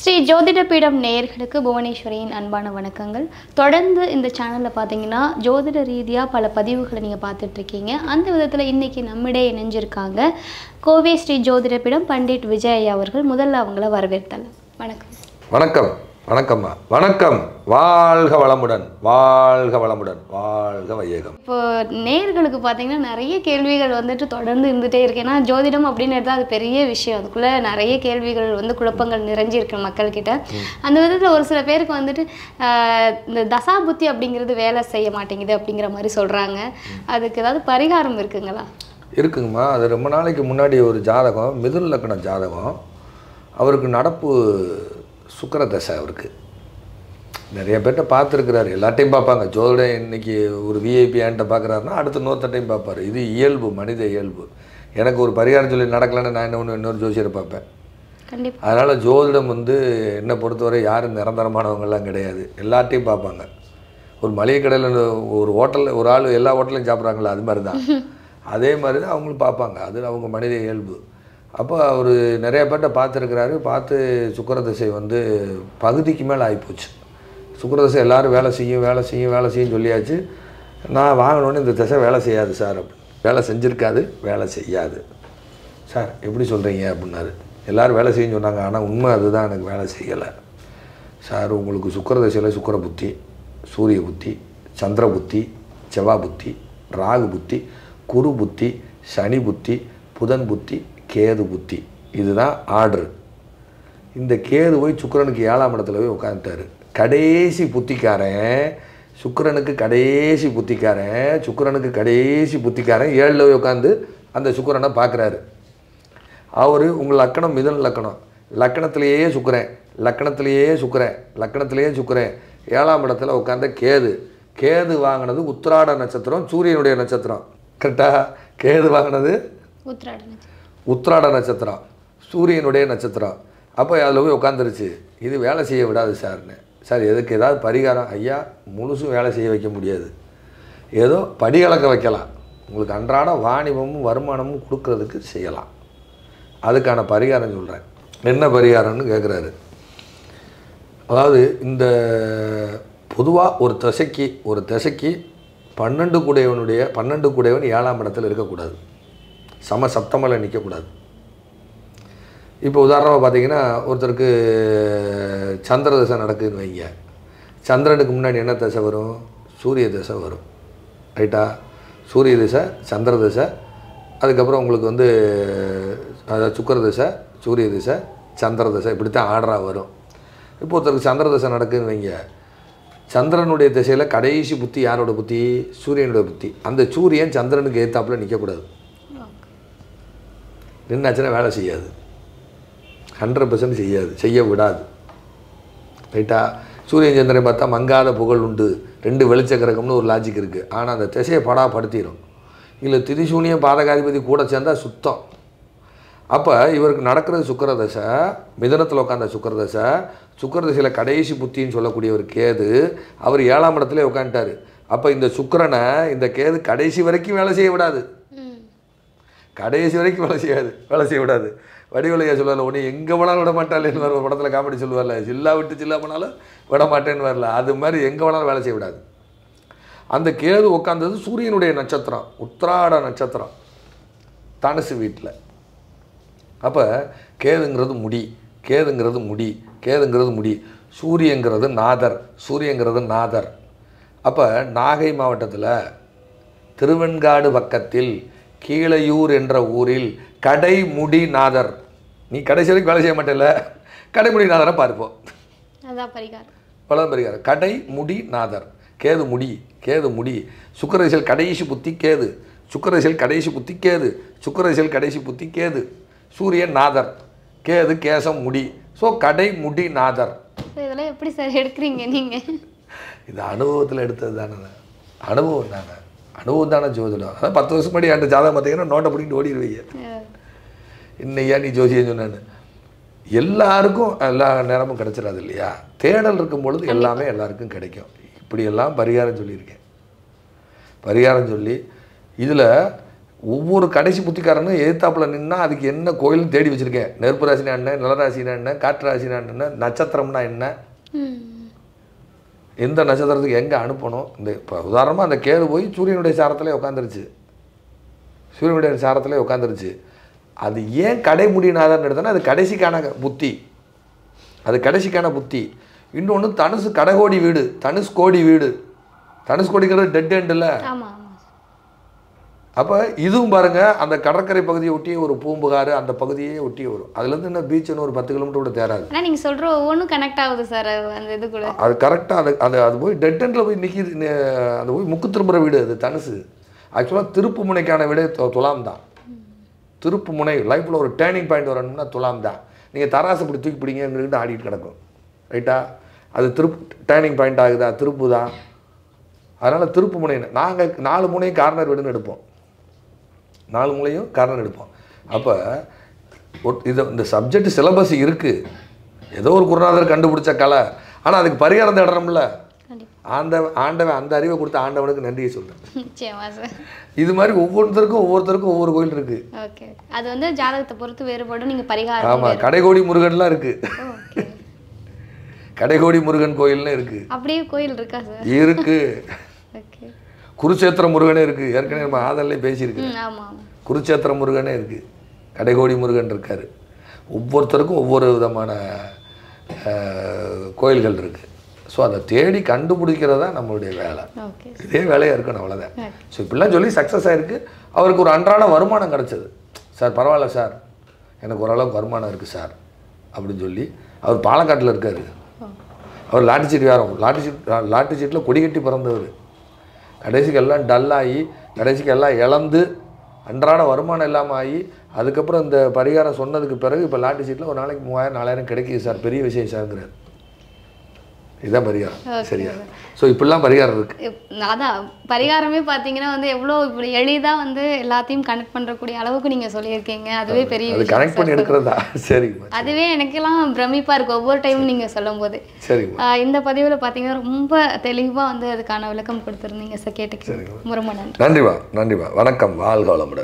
ஸ்ரீ ஜோதிட பீடம் நேயர்களுக்கு புவனேஸ்வரியின் அன்பான வணக்கங்கள் தொடர்ந்து இந்த சேனலில் பார்த்தீங்கன்னா ஜோதிட ரீதியாக பல பதிவுகளை நீங்கள் பார்த்துட்ருக்கீங்க அந்த விதத்தில் இன்றைக்கி நம்மிடையே இணைஞ்சிருக்காங்க கோவை ஸ்ரீ ஜோதிட பீடம் பண்டிட் விஜய் ஐயா அவர்கள் முதல்ல அவங்கள வரவேற்தலாம் வணக்கம் வணக்கம் வணக்கம்மா வணக்கம் வாழ்க வளமுடன் வாழ்க வளமுடன் வாழ்க வையகம் இப்போ நேயர்களுக்கு பார்த்தீங்கன்னா நிறைய கேள்விகள் வந்துட்டு தொடர்ந்து இருந்துகிட்டே இருக்கு ஏன்னா ஜோதிடம் அப்படின்னு எடுத்தால் அது பெரிய விஷயம் அதுக்குள்ளே நிறைய கேள்விகள் வந்து குழப்பங்கள் நிறைஞ்சிருக்கு மக்கள்கிட்ட அந்த விதத்தில் ஒரு சில பேருக்கு வந்துட்டு ஆஹ், இந்த தசாபுத்தி அப்படிங்கிறது வேலை செய்ய மாட்டேங்குது அப்படிங்கிற மாதிரி சொல்கிறாங்க அதுக்கு ஏதாவது பரிகாரம் இருக்குங்களா இருக்குங்கம்மா அது ரொம்ப நாளைக்கு முன்னாடி ஒரு ஜாதகம் மிதுன் லக்ன ஜாதகம் அவருக்கு நடப்பு சுக்கிர தசை அவருக்கு நிறைய பேர்கிட்ட பார்த்துருக்கிறாரு எல்லாத்தையும் பார்ப்பாங்க ஜோதிடம் இன்னைக்கு ஒரு விஐபி என்கிட்ட பார்க்குறாருன்னா அடுத்த இன்னொருத்த டைம் பார்ப்பாரு இது இயல்பு மனித இயல்பு எனக்கு ஒரு பரிகாரம் சொல்லி நடக்கலைன்னு நான் என்ன ஒன்று இன்னொரு ஜோசியரை பார்ப்பேன் கண்டிப்பாக அதனால் ஜோதிடம் வந்து என்னை பொறுத்தவரை யாரும் நிரந்தரமானவங்கெல்லாம் கிடையாது எல்லாத்தையும் பார்ப்பாங்க ஒரு மளிகை கடையில் ஒரு ஹோட்டலில் ஒரு ஆள் எல்லா ஹோட்டலையும் சாப்பிட்றாங்களா அது மாதிரி தான் அதே மாதிரி தான் அவங்களும் பார்ப்பாங்க அது அவங்க மனித இயல்பு அப்போ அவர் நிறைய பேர்ட்ட பார்த்துருக்கிறாரு பார்த்து சுக்கரதிசை வந்து பகுதிக்கு மேலே ஆகிப்போச்சு சுக்கரதிசை எல்லாரும் வேலை செய்யும் வேலை செய்யும் வேலை செய்யும் சொல்லியாச்சு நான் வாங்கினோன்னே இந்த திசை வேலை செய்யாது சார் அப்படின்னு வேலை செஞ்சுருக்காது வேலை செய்யாது சார் எப்படி சொல்கிறீங்க அப்படின்னாரு எல்லாரும் வேலை செய்யன்னு சொன்னாங்க ஆனால் உண்மை அதுதான் எனக்கு வேலை செய்யலை சார் உங்களுக்கு சுக்கர தசையில் சுக்கர புத்தி சூரிய புத்தி சந்திர புத்தி செவ்வாய் புத்தி ராகு புத்தி குரு புத்தி சனி புத்தி புதன் புத்தி கேது புத்தி இதுதான் ஆர்டர் இந்த கேது போய் சுக்கிரனுக்கு ஏழாம் இடத்துல போய் உட்காந்துட்டாரு கடைசி புத்திக்காரன் சுக்கிரனுக்கு கடைசி புத்திக்காரன் சுக்கிரனுக்கு கடைசி புத்திக்காரன் ஏழில் போய் உட்காந்து அந்த சுக்கிரனை பார்க்குறாரு அவர் உங்கள் லக்கணம் மிதன் லக்கணம் லக்கணத்திலேயே சுக்குறேன் லக்கணத்திலேயே சுக்குறேன் லக்கணத்திலேயே சுக்குறேன் ஏழாம் இடத்துல உட்காந்த கேது கேது வாங்கினது உத்திராட நட்சத்திரம் சூரியனுடைய நட்சத்திரம் கரெக்டாக கேது வாங்கினது உத்திராடன உத்திராட நட்சத்திரம் சூரியனுடைய நட்சத்திரம் அப்போ அதில் போய் உட்காந்துருச்சு இது வேலை செய்ய விடாது சார்னு சார் எதுக்கு ஏதாவது பரிகாரம் ஐயா முழுசும் வேலை செய்ய வைக்க முடியாது ஏதோ படிகளக்க வைக்கலாம் உங்களுக்கு அன்றாட வாணிபமும் வருமானமும் கொடுக்கறதுக்கு செய்யலாம் அதுக்கான பரிகாரம் சொல்கிறேன் என்ன பரிகாரம்னு கேட்குறாரு அதாவது இந்த பொதுவாக ஒரு திசைக்கு ஒரு திசைக்கு பன்னெண்டு குடையவனுடைய பன்னெண்டு குடையவன் ஏழாம் இடத்துல இருக்கக்கூடாது சம சப்தமில் நிற்கக்கூடாது இப்போ உதாரணமாக பார்த்தீங்கன்னா ஒருத்தருக்கு சந்திர தசை நடக்குதுன்னு வைங்க சந்திரனுக்கு முன்னாடி என்ன தசை வரும் சூரிய தசை வரும் ரைட்டா சூரிய திசை சந்திர திசை அதுக்கப்புறம் உங்களுக்கு வந்து அதாவது சுக்கர திசை சூரிய திசை சந்திர திசை இப்படி தான் ஆர்டராக வரும் இப்போ ஒருத்தருக்கு சந்திர திசை நடக்குதுன்னு வைங்க சந்திரனுடைய திசையில் கடைசி புத்தி யாரோட புத்தி சூரியனுடைய புத்தி அந்த சூரியன் சந்திரனுக்கு ஏத்தாப்புல நிற்கக்கூடாது நின்னாச்சுன்னா வேலை செய்யாது ஹண்ட்ரட் பர்சன்ட் செய்யாது செய்ய விடாது ரைட்டா சூரியன் சந்திரன் பார்த்தா மங்காத புகழ் உண்டு ரெண்டு வெளிச்ச கிரகம்னு ஒரு லாஜிக் இருக்குது ஆனால் அந்த திசையை படாப்படுத்திடும் இல்லை திரிசூனியம் பாதகாதிபதி கூட சேர்ந்தால் சுத்தம் அப்போ இவருக்கு நடக்கிறது சுக்கரதசை மிதனத்தில் உட்காந்த சுக்கரதசை சுக்கரதசையில் கடைசி புத்தின்னு சொல்லக்கூடிய ஒரு கேது அவர் ஏழாம் இடத்துல உட்காந்துட்டாரு அப்போ இந்த சுக்கிரனை இந்த கேது கடைசி வரைக்கும் வேலை செய்ய விடாது ம் கடைசி வரைக்கும் வேலை செய்யாது வேலை செய்ய விடாது வடிவலையா சொல்லுவார்ல ஒன்று எங்கே போனாலும் விட மாட்டாளேன்னு ஒரு படத்தில் காமெடி சொல்லுவார்ல சில்லா விட்டு சில்லா போனாலும் விட மாட்டேன்னு வரல அது மாதிரி எங்கே வேணாலும் வேலை செய்ய விடாது அந்த கேது உட்காந்தது சூரியனுடைய நட்சத்திரம் உத்திராட நட்சத்திரம் தனுசு வீட்டில் அப்போ கேதுங்கிறது முடி கேதுங்கிறது முடி கேதுங்கிறது முடி சூரியங்கிறது நாதர் சூரியங்கிறது நாதர் அப்போ நாகை மாவட்டத்தில் திருவெண்காடு பக்கத்தில் கீழையூர் என்ற ஊரில் கடைமுடி நாதர் நீ கடைசி வரைக்கும் வேலை செய்ய மாட்டேல்ல கடைமுடி நாதரை பார்ப்போம் அதான் பரிகாரம் வளம் பெறுகிறார் கடை முடி நாதர் கேது முடி கேது முடி சுக்கரதிசையில் கடைசி புத்தி கேது சுக்கரதிசையில் கடைசி புத்தி கேது சுக்கரதிசையில் கடைசி புத்தி கேது சூரியன் நாதர் கேது கேசம் முடி ஸோ கடை முடி நாதர் So, இதெல்லாம் எப்படி சார் எடுக்கிறீங்க நீங்கள் இது அனுபவத்தில் எடுத்தது தானே அனுபவம் தானே அனுபவம் தானே ஜோதிடம் அதான் பத்து வருஷம் முன்னாடி அந்த ஜாதகம் பார்த்தீங்கன்னா நோட்டை பிடிக்கிட்டு ஓடிடுவீங்க இன்னையா நீ ஜோசியம் சொன்னான்னு எல்லாருக்கும் எல்லா நேரமும் கிடைச்சிடாது இல்லையா தேடல் இருக்கும் பொழுது எல்லாமே எல்லாருக்கும் கிடைக்கும் இப்படியெல்லாம் பரிகாரம் சொல்லியிருக்கேன் பரிகாரம் சொல்லி இதில் ஒவ்வொரு கடைசி புத்திக்காரனும் எதிர்த்தாப்புல நின்னா அதுக்கு என்ன கோயில்னு தேடி வச்சிருக்கேன் நெருப்பு ராசினா என்ன நிலராசினா என்ன காற்று ராசினா என்ன நட்சத்திரம்னா என்ன ம். எந்த நட்சத்திரத்துக்கு எங்கே அனுப்பணும் இந்த இப்போ உதாரணமாக அந்த கேது போய் சூரியனுடைய சாரத்திலே உட்காந்துருச்சு சூரியனுடைய சாரத்திலே உட்காந்துருச்சு அது ஏன் கடைமுடினாதான் எடுத்தோன்னா அது கடைசிக்கான புத்தி அது கடைசிக்கான புத்தி இன்னொன்று தனுசு கடகோடி வீடு தனுஷ் கோடி வீடு தனுஷ் கோடிங்கிறது டெட் எண்ட் இல்லை ஆமா ஆமா அப்போ இதுவும் பாருங்க அந்த கடற்கரை பகுதியை ஒட்டியே ஒரு பூம்புகார் அந்த பகுதியே ஒட்டியே வரும் அதுலேருந்து என்ன பீச்சுன்னு ஒரு பத்து கிலோமீட்டர் கூட தேராது ஆனா நீங்க சொல்ற ஒவ்வொன்றும் கனெக்ட் ஆகுது சார் அந்த இது கூட அது கரெக்டாக அது அது அது போய் டெட் எண்டில் போய் நிற்கிது அது போய் முக்கு திரும்புற வீடு அது தனுசு ஆக்சுவலாக திருப்பு முனைக்கான வீடே து- துலாம் தான் திருப்பு முனை லைஃப்பில் ஒரு டேர்னிங் பாயிண்ட் வரணும்னா துலாம் தான் நீங்கள் தராசு இப்படி தூக்கி பிடிங்கன்னு ஆடிட்டு கிடக்கும் ரைட்டா அது திருப்பு டேர்னிங் பாயிண்ட் ஆகுதா திருப்பு தான் அதனால் திருப்பு முனை நாங்கள் நாலு முனையும் கார்னர் வீடுன்னு எடுப்போம் நாலு முனையும் கார்னர் எடுப்போம் அப்போ இது இந்த சப்ஜெக்ட் சிலபஸ் இருக்குது ஏதோ ஒரு குருநாதர் கண்டுபிடிச்ச கலை ஆனால் அதுக்கு பரிகாரம் தேடணும்ல கண்டிப்பா ஆண்ட ஆண்டவன் அந்த அறிவை கொடுத்த ஆண்டவனுக்கு நன்றியை சொல்றேன் நிச்சயமா சார் இது மாதிரி ஒவ்வொருத்தருக்கும் ஒவ்வொருத்தருக்கும் ஒவ்வொரு கோயில் இருக்குது ஓகே அது வந்து ஜாதகத்தை பொறுத்து வேறுபடும் நீங்க பரிகாரம் ஆமாம் கடைகோடி முருகன்லாம் இருக்குது ஓகே கடைகோடி முருகன் கோயில்னு இருக்குது அப்படியே கோயில் இருக்கா சார் இருக்குது ஓகே குருச்சேத்திர முருகனே இருக்குது ஏற்கனவே நம்ம ஆதல்லே பேசியிருக்கு ம் ஆமா ஆமா குருச்சேத்திர முருகனே இருக்குது கடைகோடி முருகன் இருக்கார் ஒவ்வொருத்தருக்கும் ஒவ்வொரு விதமான அஹ், கோயில்கள் இருக்குது ஸோ அதை தேடி கண்டுபிடிக்கிறது தான் நம்மளுடைய வேலை ஓகே இதே வேலையாக இருக்கணும் அவ்வளோதான் Okay. ஸோ இப்படிலாம் சொல்லி சக்ஸஸ் ஆயிருக்கு அவருக்கு ஒரு அன்றாட வருமானம் கிடச்சது சார் பரவாயில்ல சார் எனக்கு ஓரளவுக்கு வருமானம் இருக்குது சார் அப்படின்னு சொல்லி அவர் பாலக்காட்டில் இருக்கார் அவர் லாட்டி சீட் வேறு லாட்டி சீட் லாட்டி சீட்டில் கொடி கட்டி பிறந்தவர் கடைசிக்கு எல்லாம் டல்லாகி கடைசிக்கு எல்லாம் இழந்து அன்றாட வருமானம் இல்லாமல் ஆகி அதுக்கப்புறம் இந்த பரிகாரம் சொன்னதுக்கு பிறகு இப்போ லாட்டி சீட்டில் ஒரு நாளைக்கு மூவாயிரம் நாலாயிரம் கிடைக்குது சார் பெரிய விஷயம் சார்ங்கிறார் இதுதான் பரிகாரம் Okay. சரியா ஸோ இப்படிலாம் பரிகாரம் இருக்குது இப்- அதான் பரிகாரமே பார்த்தீங்கன்னா வந்து எவ்வளோ இப்படி எளிதாக வந்து எல்லாத்தையும் கனெக்ட் பண்ணுறக்கூடிய அளவுக்கு நீங்கள் சொல்லியிருக்கீங்க அதுவே பெரிய அது விஷயம் கனெக்ட் பண்ணி எடுக்கிறதா சரிங்கம்மா அதுவே எனக்கெல்லாம் பிரமிப்பாக இருக்கும் ஒவ்வொரு டைமும் நீங்கள் சொல்லும்போது சரிங்கம்மா ஆஹ் இந்த பதிவில் பார்த்தீங்கன்னா ரொம்ப தெளிவாக வந்து அதுக்கான விளக்கம் கொடுத்துருந்தீங்க சார் கேட்டுக்கு ரொம்ப ரொம்ப நன்றி நன்றிமா நன்றிமா வணக்கம் வாழ்க வளமுடன்